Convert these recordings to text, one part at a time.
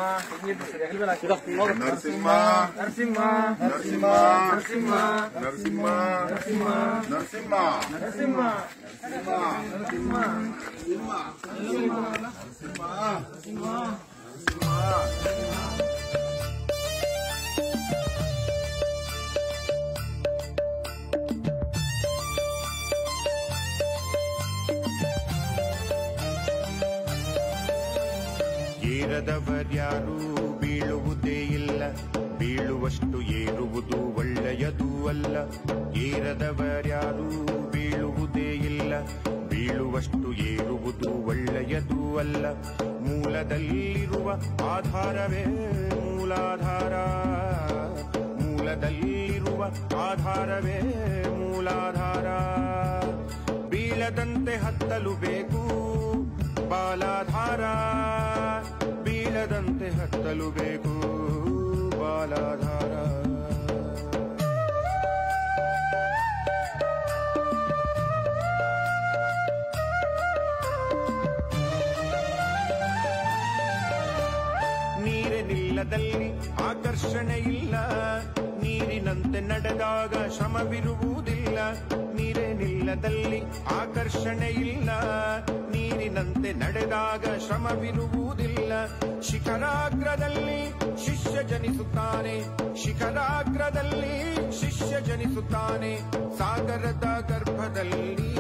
ನರಸಿಂಹ ನರಸಿಂಹ ನರಸಿಂಹ ನರಸಿಂಹ ನರಸಿಂಹ ಏರದವರ್ಯಾರೂ ಬೀಳುವುದೇ ಇಲ್ಲ ಬೀಳುವಷ್ಟು ಏರುವುದು ಒಳ್ಳೆಯದೂ ಅಲ್ಲ ಏರದವರ್ಯಾರೂ ಬೀಳುವುದೇ ಇಲ್ಲ ಬೀಳುವಷ್ಟು ಏರುವುದು ಒಳ್ಳೆಯದೂ ಅಲ್ಲ ಮೂಲದಲ್ಲಿರುವ ಆಧಾರವೇ ಮೂಲಾಧಾರ ಮೂಲದಲ್ಲಿರುವ ಆಧಾರವೇ ಮೂಲಾಧಾರ ಬೀಳದಂತೆ ಹತ್ತಲು ಬೇಕು ಬಾಲಾಧಾರ ಬೀಳದಂತೆ ಹತ್ತಲು ಬೇಕು ಬಾಲಾಧಾರ ನೀರಿನಿಲ್ಲದಲ್ಲಿ ಆಕರ್ಷಣೆ ಇಲ್ಲ ನೀರಿನಂತೆ ನಡೆದಾಗ ಶ್ರಮವಿರುವುದಿಲ್ಲ ನೀರಿನಿಲ್ಲದಲ್ಲಿ ಆಕರ್ಷಣೆ ಇಲ್ಲ ನೀರಿನಂತೆ ನಡೆದಾಗ ಶ್ರಮವಿರುವುದಿಲ್ಲ ಶಿಖರಾಗ್ರದಲ್ಲಿ ಶಿಷ್ಯ ಜನಿಸುತ್ತಾನೆ ಶಿಖರಾಗ್ರದಲ್ಲಿ ಶಿಷ್ಯ ಜನಿಸುತ್ತಾನೆ ಸಾಗರದ ಗರ್ಭದಲ್ಲಿ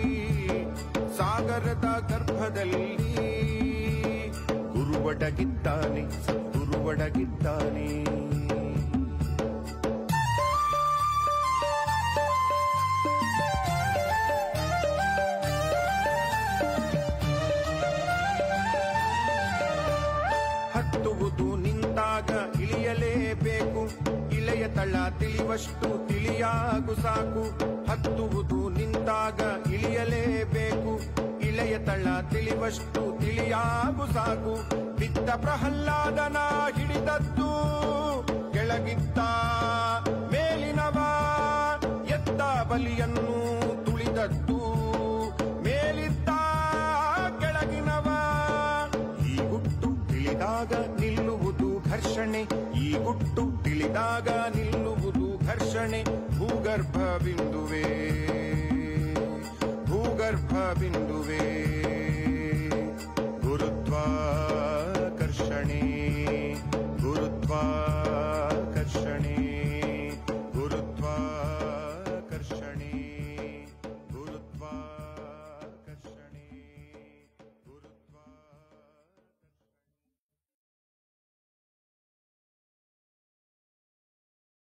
ಸಾಗರದ ಗರ್ಭದಲ್ಲಿ ಗುರುವಡಗಿದ್ದಾನೆ ಗುರುವಡಗಿದ್ದಾನೆ ಹತ್ತುವುದು ನಿಂತಾಗ ಇಳಿಯಲೇಬೇಕು ಇಳೆಯ ತಳ ತಿಳಿವಷ್ಟು ತಿಳಿಯಾಗು ಸಾಕು ಹತ್ತುವುದು ನಿಂತಾಗ ಇಳಿಯಲೇಬೇಕು ಇಳೆಯ ತಳ ತಿಳಿವಷ್ಟು ತಿಳಿಯಾಗು ಸಾಕು ಬಿದ್ದ ಪ್ರಹ್ಲಾದನ ಹಿಡಿದದ್ದು ಕೆಳಗಿದ್ದ ಮೇಲಿನವ ಎತ್ತ ಬಲಿಯನ್ನು ತುಳಿದದ್ದು ಮೇಲಿದ್ದ ಕೆಳಗಿನವ ಈ ಗುಟ್ಟು ತಿಳಿದಾಗ ನಿಲ್ಲುವುದು ಘರ್ಷಣೆ ಈ ಗುಟ್ಟು ತಿಳಿದಾಗ ನಿಲ್ಲುವುದು ಘರ್ಷಣೆ ಭೂಗರ್ಭ ಬಿಂದುವೆ ಭೂಗರ್ಭ ಬಿಂದುವೆ ಗುರುತ್ವಾಕರ್ಷಣೆ ಗುರುತ್ವಾಕರ್ಷಣೆ